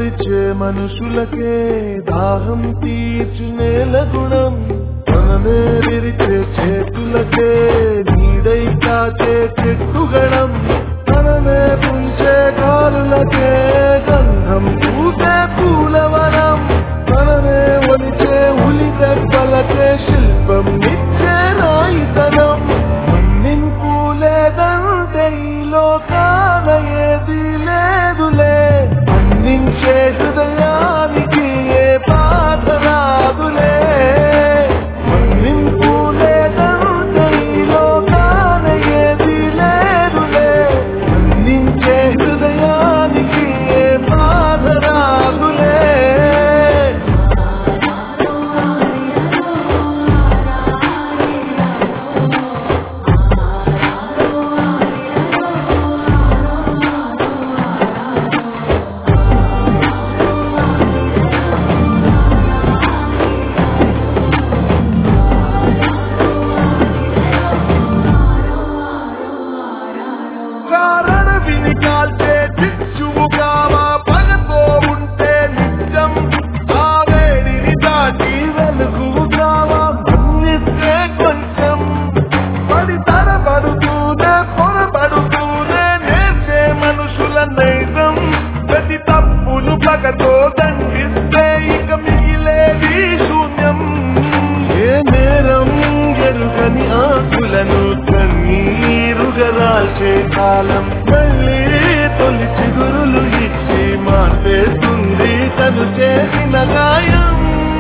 కొలిచే మనుషులకే దాహం తీర్చు నేల గుణం మననే విరిచే చేతులకే నీడై కాచే చెట్టుగణం మననే పుంచే కాలులకే గంధం పూసే పూలవనం మననే ఒలిచే ఉలి దెబ్బలకే శిల్పం నిచ్చే రాయితనం మన్నింపు లేదంటే ఈ లోకాన ఏది లేదులే అందించే హృదయానికి ఏ బాధ రాదులే మన్నింపు లేదంటే ఈ లోకాన ఏది లేదులే అందించే హృదయానికి ఏ బాధ రాదులే కారణ విని కాల్చే చిచ్చువుగావా పగతో ఉంటే నిత్యం ఆ వేడిని దాటి వెలుగుగావా మన్నిస్తే కొంచెం పడి తరబడుతూనే పొరబడుతూనే నేర్చే మనుషుల నైజం ప్రతి తప్పులు పగతో దండిస్తే ఇక మిగిలేది శూన్యం ఏ నేరం ఎరుగని ఆకులను కన్నీరుగరాల్చే కాలం మళ్ళీ తొలి చిగురులు ఇచ్చి మార్పేస్తుంది తను చేసిన గాయం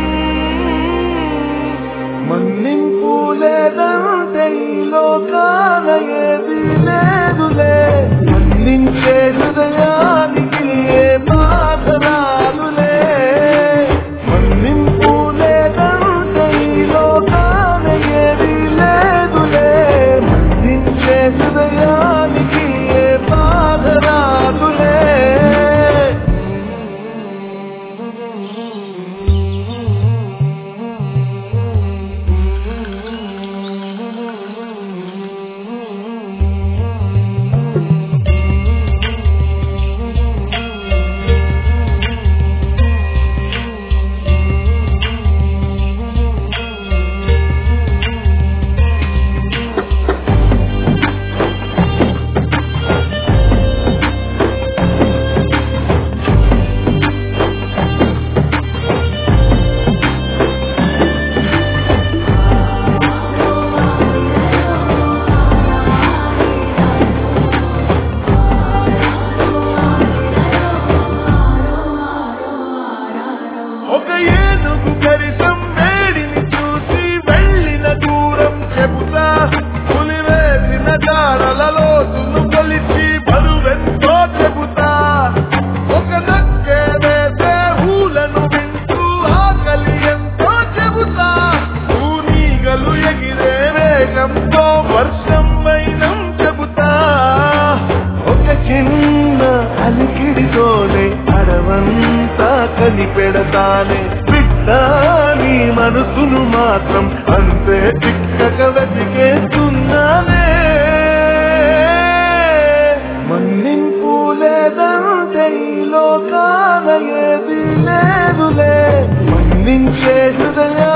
మన్నింపు లేదంటే ఈ లోకాన ఏది లేదులే మన్నించే హృదయానికి ఏ బాధ రాదులే మన్నింపు లేదంటే ఈ లోకాన ఏది లేదులే మన్నించే హృదయానికి ఏ బాధ రాదులే ఒక ఏనుగు కరిసం వేడిని చూసి వెళ్ళిన దూరం చెబుతా పులి వేసిన దారలలో తును కొలిచి బరువెంతో చెబుతా ఒక నక్కే వేసే ఊలను వింటూ ఆకలి ఎంతో చెబుతా ఊనీగలు ఎగిరే వేగంతో వర్షం వైనం చెబుతా ఒక చిన్న అలికిడితోనే అడవంతా కలిపెడతానే బిడ్డ నీ మనసును మాత్రం అంతే చిక్కక వెతికేస్తున్నానే మన్నింపు లేదంటే ఈ లోకాన ఏది లేదులే మన్నించే హృదయ